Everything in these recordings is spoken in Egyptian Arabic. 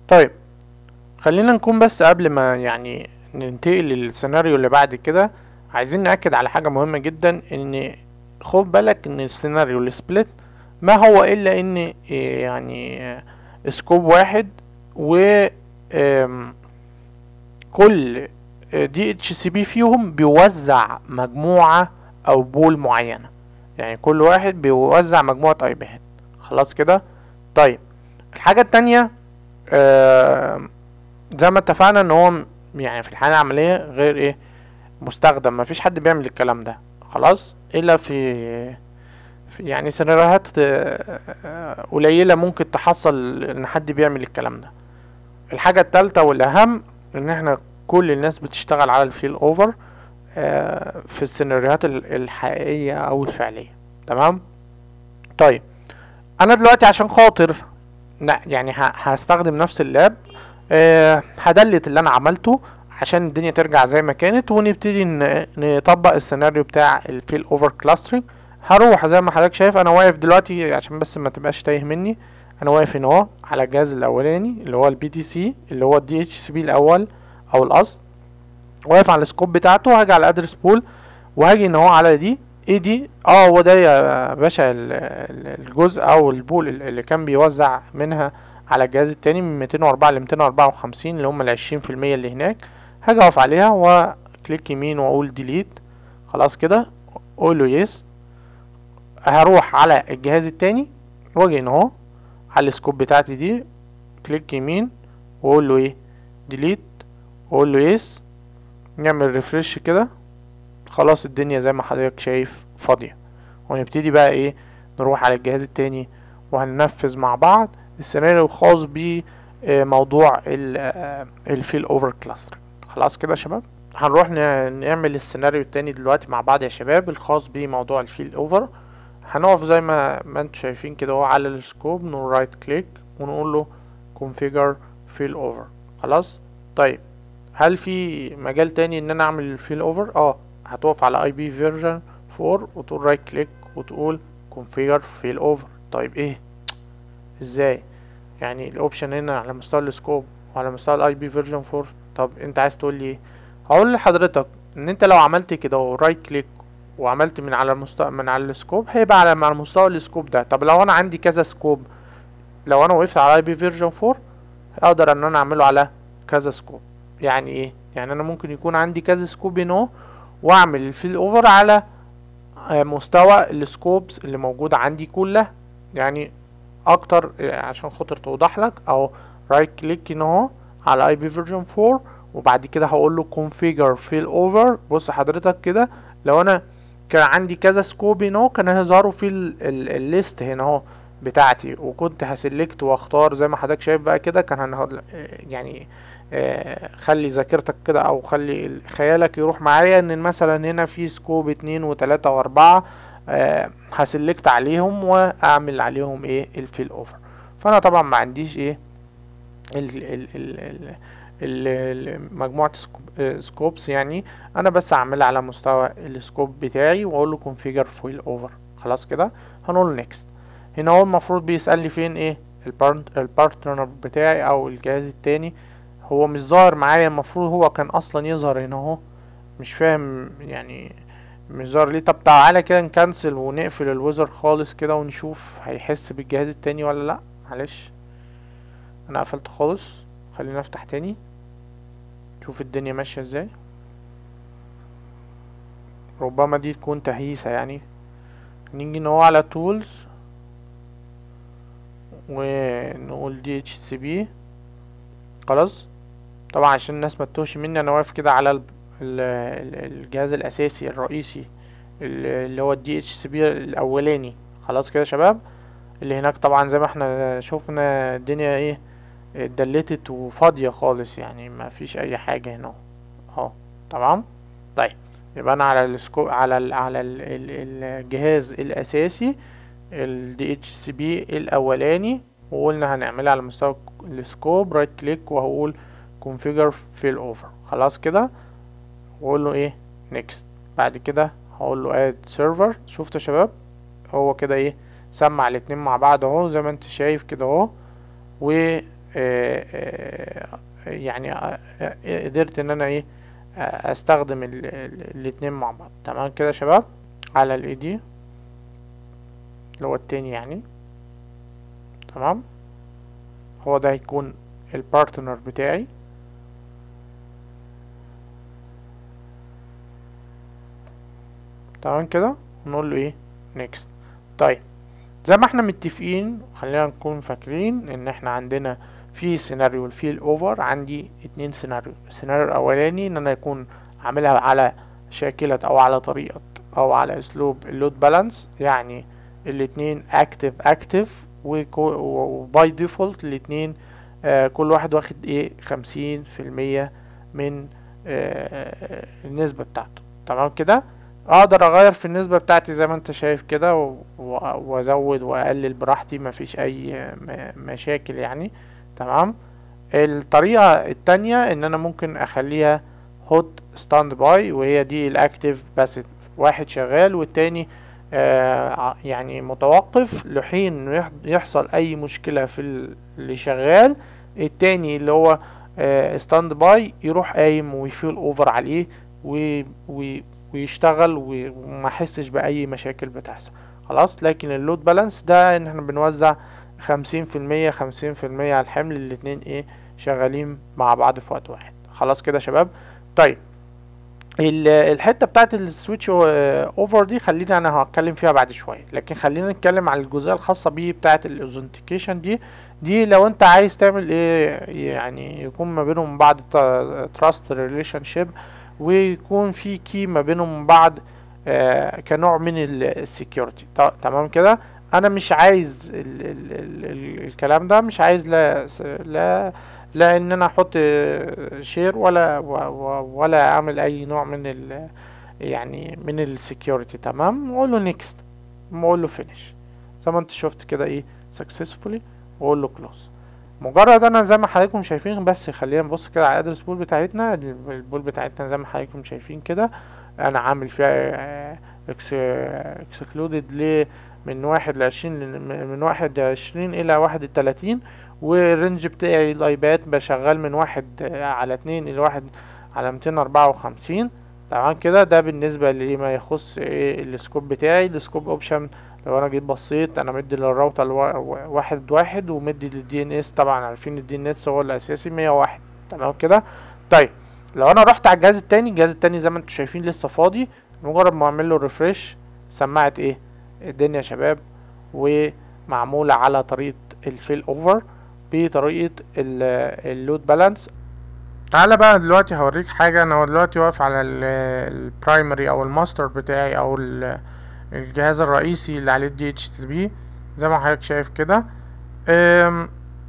طيب خلينا نكون بس قبل ما يعني ننتقل للسيناريو اللي بعد كده عايزين نأكد على حاجة مهمة جدا ان خد بالك ان السيناريو السبليت ما هو الا ان إيه يعني آه، سكوب واحد و آم، كل دي اتش سي بي فيهم بيوزع مجموعة او بول معينة يعني كل واحد بيوزع مجموعة اي بيهات خلاص كده طيب الحاجة التانية آم، زي ما اتفقنا ان هو م- يعني في الحالة العملية غير ايه مستخدم مفيش حد بيعمل الكلام ده خلاص الا في, في يعني سيناريوهات آه، آه، قليلة ممكن تحصل ان حد بيعمل الكلام ده الحاجة التالتة والاهم ان احنا كل الناس بتشتغل على الفيل اوفر في السيناريوهات ال- الحقيقية او الفعلية تمام طيب انا دلوقتي عشان خاطر لا يعني ه- هستخدم نفس اللاب آه، هدلت اللي انا عملته عشان الدنيا ترجع زي ما كانت ونبتدي ن- نطبق السيناريو بتاع الفيل اوفر كلاسترنج هروح زي ما حضرتك شايف انا واقف دلوقتي عشان بس ما تبقاش تايه مني انا واقف هنا اهو على الجهاز الاولاني اللي هو البي تي سي اللي هو الدي اتش سي بي الاول او الاصل واقف على السكوب بتاعته هاجي على ادرس بول وهاجي ان هو على دي ايه دي اه هو ده يا باشا ال- ال- الجزء او البول ال- اللي كان بيوزع منها على الجهاز التاني من 204 ل 254 اللي هم ال 20% اللي هناك هاجي اقف عليها وكليك يمين واقول ديليت خلاص كده اقول له يس هروح على الجهاز التاني واجي هنا اهو على السكوب بتاعتي دي كليك يمين واقول له ايه ديليت واقول له يس نعمل ريفرش كده خلاص الدنيا زي ما حضرتك شايف فاضية ونبتدي بقى ايه نروح على الجهاز التاني وهننفذ مع بعض السيناريو الخاص بموضوع الفيل اوفر كلاستر خلاص كده يا شباب هنروح ن- نعمل السيناريو التاني دلوقتي مع بعض يا شباب الخاص بموضوع الفيل اوفر هنقف زي ما ما انتوا شايفين كده اهو على السكوب نقول رايت كليك ونقول له configure fill over خلاص طيب هل في مجال تاني ان انا اعمل الفيل اوفر اه هتقف على اي بي فيرجن 4 وتقول رايت كليك وتقول configure fill over طيب ايه ازاي يعني الاوبشن هنا على مستوى السكوب وعلى مستوى الاي بي فيرجن 4 طب انت عايز تقول لي ايه هقول لحضرتك ان انت لو عملت كده ورايت كليك وعملت من على مستوى من على السكوب هيبقى على على مستوى السكوب ده طب لو انا عندي كذا سكوب لو انا وقفت على اي بي فيرجن 4 اقدر ان انا اعمله على كذا سكوب يعني ايه يعني انا ممكن يكون عندي كذا سكوب هنا اهو واعمل الفيل اوفر على آه، مستوى السكوبس اللي موجودة عندي كلها يعني اكتر آه، عشان خاطر توضح لك او رايت كليك هنا اهو على اي بي فيرجن 4 وبعد كده هقول له configure fill over بص حضرتك كده لو انا كان عندي كذا سكوب هنا اهو كان هيظهروا في ال- ال- الليست هنا اهو بتاعتي وكنت هسلكت واختار زي ما حضرتك شايف بقى كده كان هنهض يعني آه، خلي ذاكرتك كده او خلي ال- خيالك يروح معايا ان مثلا هنا في سكوب اتنين وتلاتة واربعة آه، هسلكت عليهم واعمل عليهم ايه الفيل اوفر فانا طبعا ما عنديش ايه ال ال ال ال ال- ال- مجموعة سكوب- آه، سكوبس يعني انا بس اعملها على مستوى السكوب بتاعي واقول له configure فيل اوفر خلاص كده هنقول next هنا هو المفروض بيسألني فين ايه البارت البارتنر بتاعي او الجهاز التاني هو مش ظاهر معايا المفروض هو كان اصلا يظهر هنا اهو مش فاهم يعني مش ظاهر ليه طب تعالى كده نكنسل ونقفل الويزر خالص كده ونشوف هيحس بالجهاز التاني ولا لا معلش انا قفلت خالص خلينا افتح تاني شوف الدنيا ماشية ازاي ربما دي تكون تهيسة يعني نيجي نهو على tools ونقول دي اتش سي بي خلاص طبعا عشان الناس ما تتوهش مني انا واقف كده على ال- ال- ال- الجهاز الاساسي الرئيسي ال- اللي هو الدي اتش سي بي الاولاني خلاص كده يا شباب اللي هناك طبعا زي ما احنا شفنا الدنيا ايه اتدلتت وفاضية خالص يعني ما فيش اي حاجة هنا اهو تمام طيب يبقى انا على السكو على ال على ال ال الجهاز الاساسي ال DHCP الاولاني وقلنا هنعملها على مستوى السكوب رايت كليك وهقول configure fill over خلاص كده واقول له ايه next بعد كده هقول له add server شفتوا يا شباب هو كده ايه سمع الاتنين مع بعض اهو زي ما انت شايف كده اهو و آه، آه، يعني آه، آه، قدرت ان انا ايه آه، استخدم ال- ال- الاتنين مع بعض تمام كده يا شباب على الاي دي اللي هو التاني يعني تمام هو ده هيكون البارتنر بتاعي تمام كده نقول له ايه next طيب زي ما احنا متفقين خلينا نكون فاكرين ان احنا عندنا في سيناريو الفيل اوفر عندي اتنين سيناريو السيناريو الاولاني ان انا يكون عاملها على شاكلة او على طريقة او على اسلوب اللود بالانس يعني الاتنين اكتف اكتف وباي ديفولت الاتنين آه كل واحد واخد ايه خمسين في المية من آه النسبة بتاعته تمام كده اقدر اغير في النسبة بتاعتي زي ما انت شايف كده و- و- وازود واقلل براحتي مفيش اي م- مشاكل يعني تمام الطريقة التانية ان انا ممكن اخليها هوت ستاند باي وهي دي الاكتف بس واحد شغال والتاني آه ع- يعني متوقف لحين إنه يح- يحصل اي مشكلة في ال- اللي شغال التاني اللي هو ستاند باي يروح قايم ويفيل اوفر عليه و... و... ويشتغل و- وما يحسش باي مشاكل بتحصل خلاص لكن اللود بالانس ده ان احنا بنوزع خمسين في المية خمسين في المية على الحمل الاتنين ايه شغالين مع بعض في وقت واحد خلاص كده يا شباب طيب ال- الحته بتاعت السويتش اوفر دي خليني انا هتكلم فيها بعد شويه لكن خلينا نتكلم على الجزئيه الخاصه بيه بتاعت الاوثنتيكيشن دي دي لو انت عايز تعمل ايه يعني يكون ما بينهم بعض تراست ريليشن شيب ويكون في كي ما بينهم بعض آه كنوع من السكيورتي تمام كده انا مش عايز ال ال ال ال الكلام ده مش عايز لا س- لا لا ان انا احط شير ولا و- و- ولا اعمل اي نوع من ال يعني من السكيورتي تمام واقول له نيكست واقول له فينيش زي ما انت شفت كده ايه successfully واقول له كلوز مجرد انا زي ما حضراتكم شايفين بس خلينا نبص كده على الادرس بول بتاعتنا البول بتاعتنا زي ما حضراتكم شايفين كده انا عامل فيها اكسكلودد ل من واحد لعشرين لن- من واحد لعشرين الى واحد لتلاتين والرينج بتاعي الايباد بشغل من واحد على اتنين الى واحد على ميتين اربعة وخمسين تمام كده ده بالنسبة لما يخص ايه السكوب بتاعي السكوب اوبشن لو انا جيت بصيت انا مدي للراوتر الوا- واحد واحد ومدي للدي ان اس طبعا عارفين الدي ان اس هو الاساسي مية واحد تمام كده طيب لو انا رحت على الجهاز التاني الجهاز التاني زي ما انتم شايفين لسه فاضي مجرد ما اعمل له ريفريش سماعة ايه الدنيا يا شباب ومعمولة على طريقة الفيل اوفر بطريقة اللود بالانس تعالى بقى دلوقتي هوريك حاجة انا دلوقتي واقف على البرايمري او الماستر بتاعي او ال- الجهاز الرئيسي اللي عليه الدي اتش تي بي زي ما حضرتك شايف كده أم،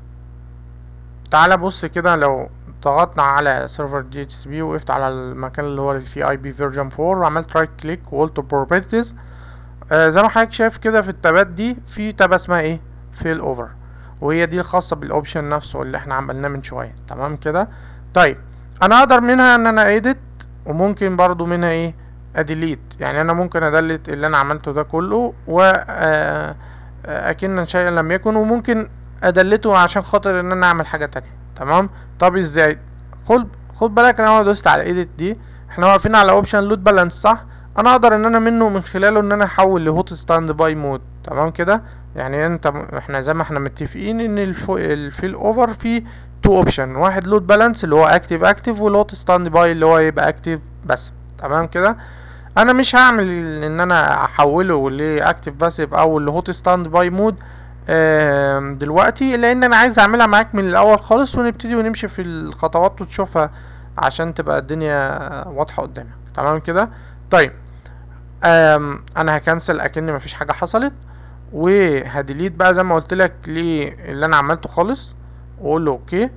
تعالى بص كده لو ضغطنا على سيرفر دي اتش سي بي وقفت على المكان اللي هو فيه اي بي فيرجن 4 وعملت رايت كليك وقلت بروبرتيز آه زي ما حضرتك شايف كده في التابات دي في تابة اسمها ايه فيل اوفر وهي دي الخاصة بالاوبشن نفسه اللي احنا عملناه من شوية تمام كده طيب انا اقدر منها ان انا ايديت وممكن برضو منها ايه اديليت يعني انا ممكن ادلت اللي انا عملته ده كله و آه، آه، اكن شيئا لم يكن وممكن ادلته عشان خاطر ان انا اعمل حاجة تانية تمام طب ازاي خد خد بالك انا دوست على ايديت دي احنا واقفين على اوبشن لود بالانس صح انا اقدر ان انا منه من خلاله ان انا احول لهوت ستاند باي مود تمام كده يعني انت احنا زي ما احنا متفقين ان الفو الفيل اوفر فيه تو اوبشن واحد لود بالانس اللي هو اكتيف اكتيف والهوت ستاند باي اللي هو يبقى اكتيف بس تمام كده انا مش هعمل ان انا احوله لاكتيف باسيف او لهوت ستاند باي مود آم، دلوقتي لان انا عايز اعملها معاك من الاول خالص ونبتدي ونمشي في الخطوات وتشوفها عشان تبقى الدنيا واضحة قدامك تمام كده طيب آم، انا هكنسل اكن مفيش حاجة حصلت وهديليت بقى زي ما قلت لك اللي انا عملته خالص واقول له اوكي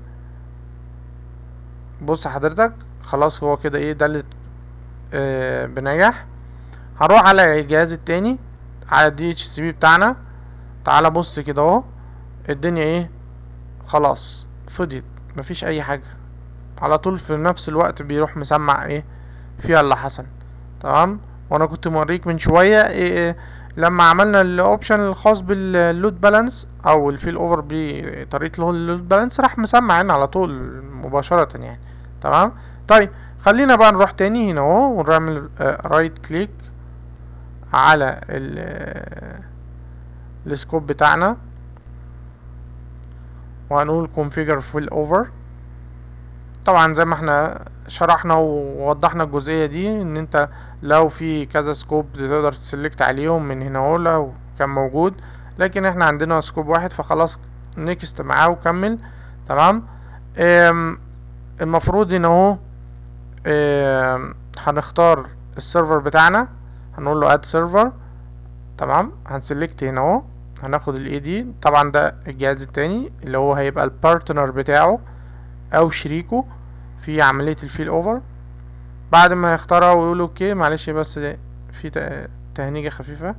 بص حضرتك خلاص هو كده ايه دلت آه بنجاح هروح على الجهاز التاني على الدي اتش سي بي بتاعنا تعالى بص كده اهو الدنيا ايه خلاص فضيت مفيش اي حاجة على طول في نفس الوقت بيروح مسمع ايه فيها اللي حصل تمام وانا كنت موريك من شوية إيه لما عملنا الاوبشن الخاص باللود بالانس او الفيل اوفر بطريقه اللود بالانس راح مسمع هنا على طول مباشره يعني تمام طيب خلينا بقى نروح تاني هنا اهو ونعمل رايت كليك على السكوب بتاعنا وهنقول configure fill over طبعا زي ما احنا شرحنا ووضحنا الجزئية دي ان انت لو في كذا سكوب تقدر تسلكت عليهم من هنا اهو لو كان موجود لكن احنا عندنا سكوب واحد فخلاص نيكست معاه وكمل تمام المفروض ان اهو هنختار السيرفر بتاعنا هنقول له اد سيرفر تمام هنسلكت هنا اهو هناخد الاي دي طبعا ده الجهاز التاني اللي هو هيبقى البارتنر بتاعه او شريكه في عملية الفيل اوفر بعد ما يختارها ويقول اوكي معلش بس في تهنيجة خفيفة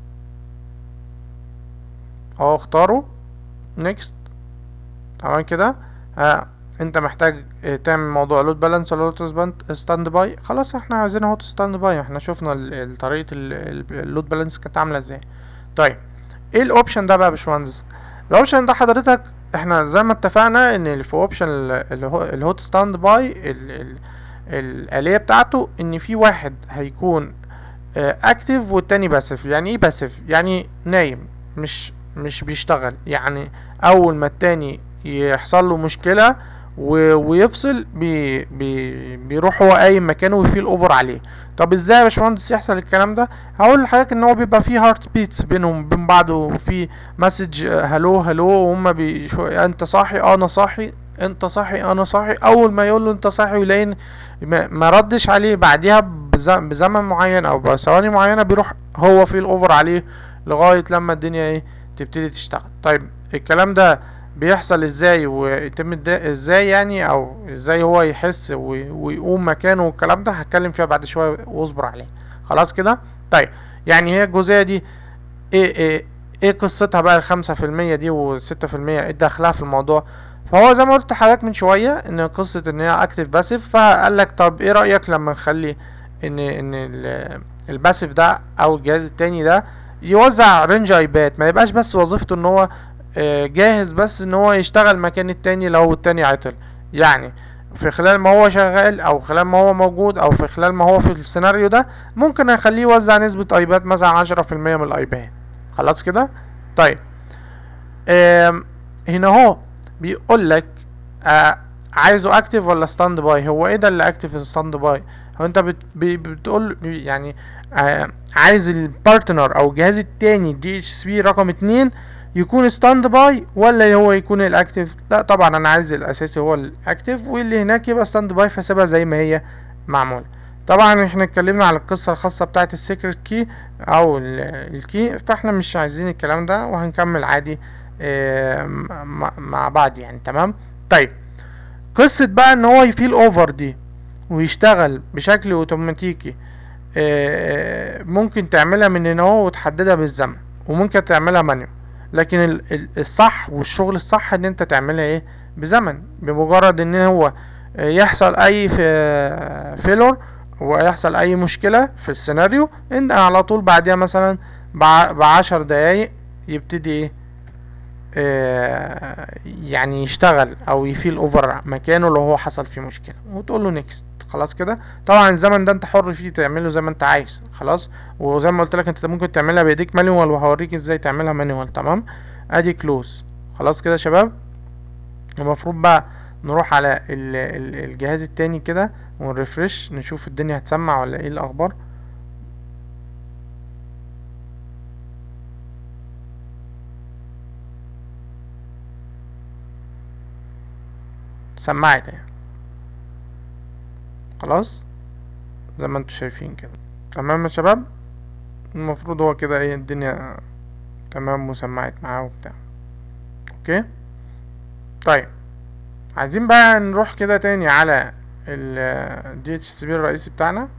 اهو اختاره نيكست تمام كده ها انت محتاج تعمل موضوع لود بالانس ولا لود ستاند باي خلاص احنا عايزين اهو ستاند باي احنا شفنا طريقة اللود بالانس كانت عاملة ازاي طيب ايه الاوبشن ده بقى يا باشمهندس الاوبشن ده حضرتك احنا زي ما اتفقنا ان في اوبشن الهوت ستاند باي الآلية بتاعته ان في واحد هيكون اكتف والتاني باسف يعني ايه باسف يعني نايم مش مش بيشتغل يعني اول ما التاني يحصل له مشكلة ويفصل بي بي بيروح هو قايم مكانه ويفيل اوفر عليه طب ازاي يا باشمهندس يحصل الكلام ده هقول لحضرتك ان هو بيبقى فيه هارت بيتس بينهم وبين بعض وفي مسج هلو هلو وهم بي انت صاحي اه انا صاحي انت صاحي انا صاحي اول ما يقول له انت صاحي ويلاقي ما ردش عليه بعديها بزمن معين او بثواني معينه بيروح هو فيل اوفر عليه لغايه لما الدنيا ايه تبتدي تشتغل طيب الكلام ده بيحصل ازاي ويتم ازاي يعني او ازاي هو يحس ويقوم مكانه والكلام ده هتكلم فيها بعد شويه واصبر عليه خلاص كده طيب يعني هي الجزئيه دي ايه ايه ايه قصتها بقى الخمسة في المية دي والستة في المية ايه دخلها في الموضوع فهو زي ما قلت لحضرتك من شوية ان قصة ان هي اكتف باسيف فقال لك طب ايه رأيك لما نخلي ان ان الباسيف ده او الجهاز التاني ده يوزع رينج ايبات ما يبقاش بس وظيفته ان هو جاهز بس ان هو يشتغل مكان التاني لو التاني عطل يعني في خلال ما هو شغال او خلال ما هو موجود او في خلال ما هو في السيناريو ده ممكن اخليه يوزع نسبة ايبات مثلا عشرة في المية من الايبات خلاص كده طيب هنا اهو بيقول لك عايزه اكتف ولا ستاند باي هو ايه ده اللي اكتف ستاند باي هو انت بت بتقول يعني عايز البارتنر او الجهاز التاني دي اتش اس بي رقم اتنين يكون ستاند باي ولا هو يكون الاكتف لا طبعا انا عايز الاساسي هو الاكتف واللي هناك يبقى ستاند باي فسيبها زي ما هي معموله طبعا احنا اتكلمنا على القصه الخاصه بتاعه السيكريت كي او الكي فاحنا مش عايزين الكلام ده وهنكمل عادي مع بعض يعني تمام طيب قصه بقى ان هو يفيل اوفر دي ويشتغل بشكل اوتوماتيكي ممكن تعملها من هنا وتحددها بالزمن وممكن تعملها مانيوال لكن الصح والشغل الصح ان انت تعملها ايه بزمن بمجرد ان هو يحصل اي فيلور ويحصل اي مشكلة في السيناريو ان على طول بعدها مثلا بعشر دقايق يبتدي ايه يعني يشتغل او يفيل اوفر مكانه لو هو حصل فيه مشكلة وتقول له نيكست خلاص كده طبعا الزمن ده انت حر فيه تعمله زي ما انت عايز خلاص وزي ما قلت لك انت ممكن تعملها بايديك مانيوال وهوريك ازاي تعملها مانيوال تمام ادي كلوز خلاص كده يا شباب المفروض بقى نروح على الجهاز التاني كده ونرفرش نشوف الدنيا هتسمع ولا ايه الاخبار سمعت يعني خلاص زي ما انتوا شايفين كده تمام يا شباب المفروض هو كده ايه الدنيا تمام وسمعت معاه وبتاع اوكي طيب عايزين بقى نروح كده تاني على ال دي اتش سي بي الرئيسي بتاعنا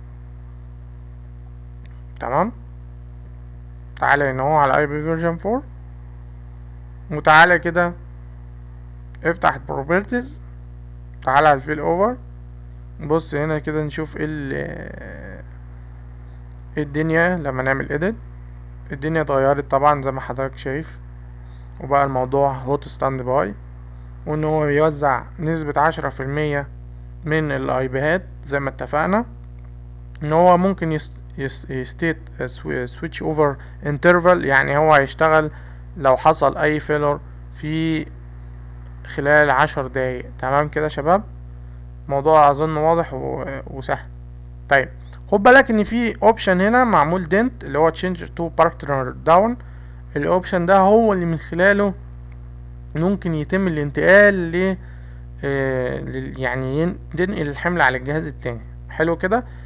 تمام تعالى هنا هو على اي بي فيرجن 4 وتعالى كده افتح البروبرتيز تعالى على الفيل اوفر بص هنا كده نشوف ايه الدنيا لما نعمل edit الدنيا اتغيرت طبعا زي ما حضرتك شايف وبقى الموضوع هوت ستاند باي وان هو يوزع نسبة عشرة في المية من الايباد زي ما اتفقنا ان هو ممكن يست يستيت سويتش اوفر انترفال يعني هو هيشتغل لو حصل اي فيلر في خلال عشر دقايق تمام كده يا شباب موضوع اظن واضح و... وسهل طيب خد بالك ان في اوبشن هنا معمول دنت اللي هو تشينج تو بارتنر داون الاوبشن ده هو اللي من خلاله ممكن يتم الانتقال ل آه، لل- يعني ين- ننقل الحمل على الجهاز التاني حلو كده